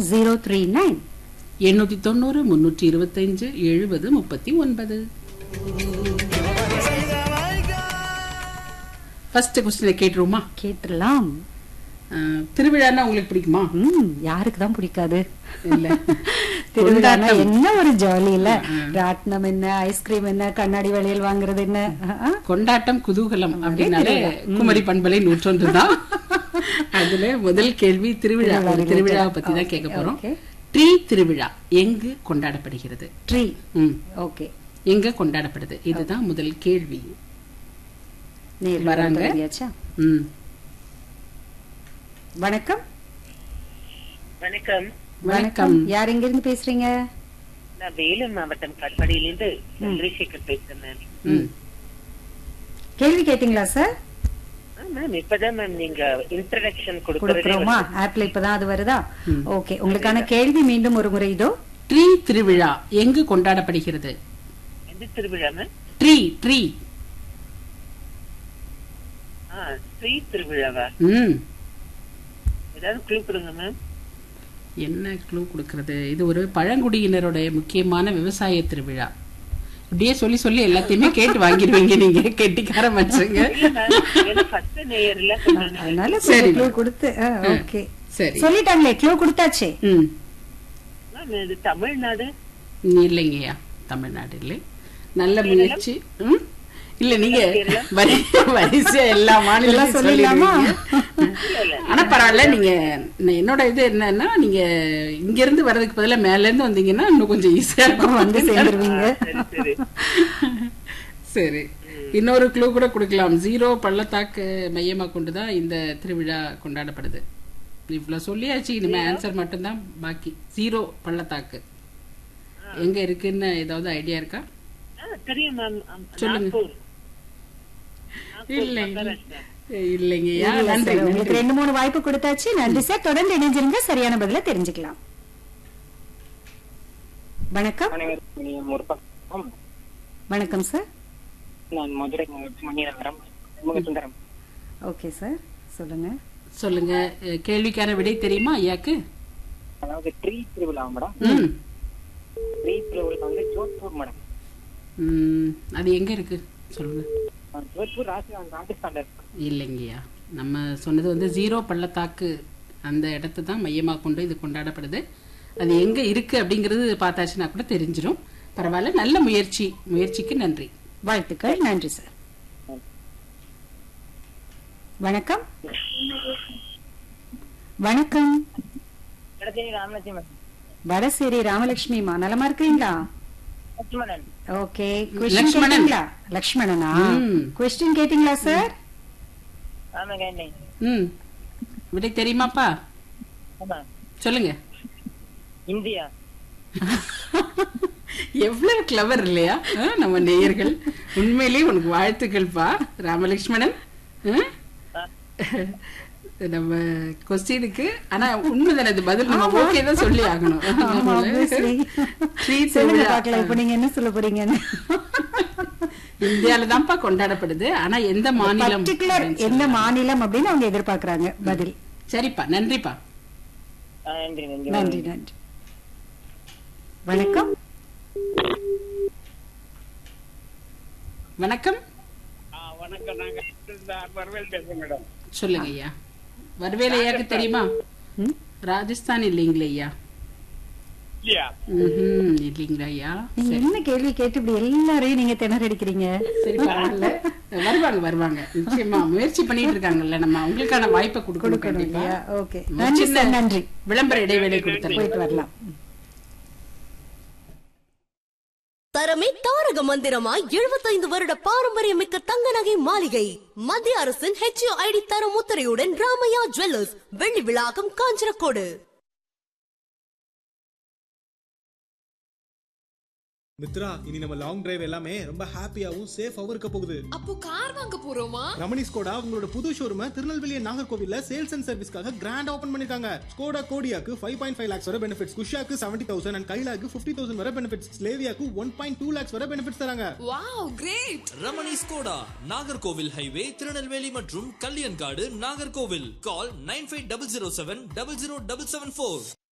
Zero three nine எண்ணூத்தி தொண்ணூறு முன்னூற்றி இருபத்தைந்து எழுபது முப்பத்தி ஒன்பது ஃபர்ஸ்ட் கொஸ்டினை கேட்டுருமா கேட்டுடலாம் அஹ், திருவிழான்னா உங்களுக்கு பிடிக்குமா ம் யாருக்கு தான் பிடிக்காது இல்ல திருவிழானா கொண்டாட்டம். என்ன ஒரு ஜாலி இல்ல ராட்டினம் என்ன ஐஸ்கிரீம் என்ன கண்ணாடி வளையல் வாங்குறது என்ன அஹ், அஹ். கொண்டாட்டம் குதூகலம் அப்படின்னாலே குமரி பண்பலை நூற்றொன்று தான் அதுல முதல் கேள்வி திருவிழா ஒரு திருவிழா திருவிழாவை related. பத்தி தான் Okay, கேட்க போறோம் okay. ட்ரீ திருவிழா எங்கு கொண்டாடப்படுகிறது ட்ரீ ம் ஓகே எங்க கொண்டாடப்படுது இதுதான் முதல் கேள்வி நேர்ல வராங்க. தொடங்கியாச்சா ம் வணக்கம் வணக்கம் வணக்கம் யார் எங்க இருந்து பேசுறீங்க நான் வேலூர் மாவட்டம் கட்பாடியிலிருந்து சந்திரசேகர் பேசுறேன் மேம் ம் கேள்வி கேட்டீங்களா சார் ஆ, மேம் இப்பதான் மேம் நீங்க இன்ட்ரடக்ஷன் கொடுக்கறதே கொடுக்குறோமா ஆப்ல இப்பதான் அது வருதா ஓகே உங்களுக்கான கேள்வி மீண்டும் ஒரு முறை இதோ ட்ரீ திருவிழா எங்கு கொண்டாடப்படுகிறது எந்த திருவிழா மேம் ட்ரீ ட்ரீ ஆ ஸ்ரீ திருவிழாவா ம் ஏதாவது க்ளூ கொடுங்க மேம் என்ன க்ளூ கொடுக்கறது இது ஒரு பழங்குடியினருடைய முக்கியமான விவசாய திருவிழா இப்படியே சொல்லி சொல்லி எல்லாத்தையுமே கேட்டு வாங்கிடுவீங்க நீங்க கெட்டிக்கார மனுஷங்க இல்ல மேம் ஏன்னா ஃபர்ஸ்ட் நேயர்ல கொஞ்சம் அதனால சரி, க்ளூ கொடுத்து ஓகே சரி சொல்லிட்டாங்களே க்ளூ கொடுத்தாச்சே ம் மேம் இது தமிழ்நாடு இல்லைங்கய்யா தமிழ்நாடு இல்லை நல்ல முயற்சி ம்? இல்ல நீங்க வரி வரிசையா எல்லா மாநிலம் சொல்லிடலாமா? சொல்லிடுவீங்க ஆனா பரவாயில்ல நீங்க நான் என்னோட இது என்னன்னா நீங்க இங்க இருந்து வர்றதுக்கு பதிலா மேல இருந்து வந்தீங்கன்னா இன்னும் கொஞ்சம் ஈஸியா இருக்கும் வந்து சேர்ந்துருவீங்க சரி சரி சரி இன்னொரு க்ளூ கூட கொடுக்கலாம் ஜீரோ பள்ளத்தாக்கு மையமா கொண்டுதான் இந்த திருவிழா கொண்டாடப்படுது இவ்வளவு சொல்லியாச்சு இனிமே ஆன்சர் மட்டும்தான் பாக்கி ஜீரோ பள்ளத்தாக்கு எங்க இருக்குன்னு ஏதாவது ஐடியா இருக்கா ஆ, தெரியும் மேம் சொல்லுங்க. நாகூர் இல்லை இல்லைங்கய்யா இல்ல நன்றி சார், உங்களுக்கு நன்றி ரெண்டு மூணு வாய்ப்பு கொடுத்தாச்சு நன்றி சார் தொடர்ந்து இணைஞ்சிருங்க சரியான பதில தெரிஞ்சுக்கலாம் வணக்கம் அனைவருக்கும் இனிய முற்பக்கம் வணக்கம் சார் நான் மதுரை மாவட்டம் மணிநகரம் முகசுந்தரம் ஓகே சார் சொல்லுங்க சொல்லுங்க அஹ், கேள்விக்கான விடை தெரியுமா ஐயாக்கு அதாவது ட்ரீ திருவிழா மேடம் ம் ட்ரீ திருவிழா வந்து ஜோத்பூர் மேடம் ம், அது எங்க இருக்கு சொல்லுங்க அஹ் ஜோத்பூர் ராஜஸ்தான் ராஜஸ்தான்ல இருக்கு இல்லைங்கய்யா நம்ம சொன்னது வந்து ஜீரோ பள்ளத்தாக்கு அந்த இடத்தை தான் மையமாக கொண்டு இது கொண்டாடப்படுது அது எங்க இருக்கு அப்படிங்கிறது பார்த்தாச்சுன்னா கூட தெரிஞ்சிரும் பரவாயில்ல நல்ல முயற்சி முயற்சிக்கு நன்றி வாழ்த்துக்கள் நன்றி சார் வணக்கம் வணக்கம் ராமலட்சுமன் வடசேரி ராமலட்சுமிமா நலமா இருக்கீங்களா லட்சுமணன் ஓகே லக்ஷ்மணன். கேட்டீங்களா லக்ஷ்மணனா ம். கொஸ்டின் கேட்டீங்களா சார் ஆமா கேட்டேன் ம் விடை தெரியுமாப்பா ஆமா சொல்லுங்க இந்தியா எவ்வளவு கிளவர் இல்லையா ஆ, நம்ம நேயர்கள் உண்மையிலேயே உனக்கு வாழ்த்துக்கள்ப்பா ராமலட்சுமணன் ஆ? நம்ம கொஸ்டினுக்கு ஆனா உண்மைதானே இது பதில் நம்ம ஓகே தான் சொல்லி ஆகணும் ஆமா, obviously. ஸ்ரீ சொல்லுங்க திருவிழா. பாக்கலாம் இப்ப நீங்க என்ன சொல்ல போறீங்கன்னு இந்தியால தான்ப்பா கொண்டாடப்படுது ஆனா எந்த மாநிலம் பர்டிகுலர் அப்படின்னு என்ன சொல்லலாம். மாநிலம் அப்படின்னு அவங்க எதிர்பார்க்கறாங்க பதில் சரிப்பா நன்றிப்பா ஆ, நன்றி நன்றி நன்றி நன்றி வணக்கம் வணக்கம் வணக்கம் நாங்க வரவேல் பேசுறேன் மேடம் சொல்லுங்க ஐயா வரவேல ஐயாக்கு தெரியுமா ம்? ராஜஸ்தான் இல்லைங்களா ஐயா இல்லையா ம்ஹும், இல்லைங்களா ஐயா நீங்க என்ன கேள்வி கேட்டு இப்படி எல்லாரையும் நீங்க திணறடிக்கிறீங்க சரி பரவாயில்ல வருவாங்க வருவாங்க நிச்சயமா முயற்சி பண்ணிட்டு இருக்காங்கல்ல நம்ம அவங்களுக்கான வாய்ப்பை கொடுக்கணும் கொடுக்கணும் கண்டிப்பா இல்லையா ஓகே ஒரு நன்றி சின்ன சார் நன்றி விளம்பர இடைவேளை கொடுத்துருங்க போயிட்டு வரலாம் தரமே தாரக மந்திரமாய் எழுபத்தைந்து வருட பாரம்பரியமிக்க தங்க நகை மாளிகை மத்திய அரசின் ஹெச்ஐடி தரம் முத்திரையுடன் ராமையா ஜுவல்லர்ஸ் வெள்ளி விழாக்கம் காஞ்சனக்கோடு மித்ரா இனி நம்ம லாங் டிரைவ் எல்லாமே ரொம்ப ஹாப்பியாவும் சேஃபாவும் இருக்க போகுது அப்போ கார் வாங்க போறோமா ரமணி ஸ்கோடா உங்களோட புது ஷோரூம திருநெல்வேலி நாகர்கோவில்ல சேல்ஸ் அண்ட் சர்வீஸ்க்காக கிராண்ட் ஓபன் பண்ணிருக்காங்க ஸ்கோடா கோடியாக்கு ஃபைவ் பாயிண்ட் ஃபைவ் லேக்ஸ் வரை பெனிஃபிட்ஸ் குஷாக்கு செவன்டி தௌசண்ட் அண்ட் கைலாக்கு ஃபிஃப்டி தௌசண்ட் வரை பெனிஃபிட்ஸ் ஸ்லேவியாக்கு ஒன் பாயிண்ட் டூ லேக்ஸ் வரை பெனிஃபிட்ஸ் தராங்க wow great Ramani Skoda Nagercoil highway Tirunelveli மற்றும் Kalyankadu Nagercoil call nine five double zero seven double zero double seven four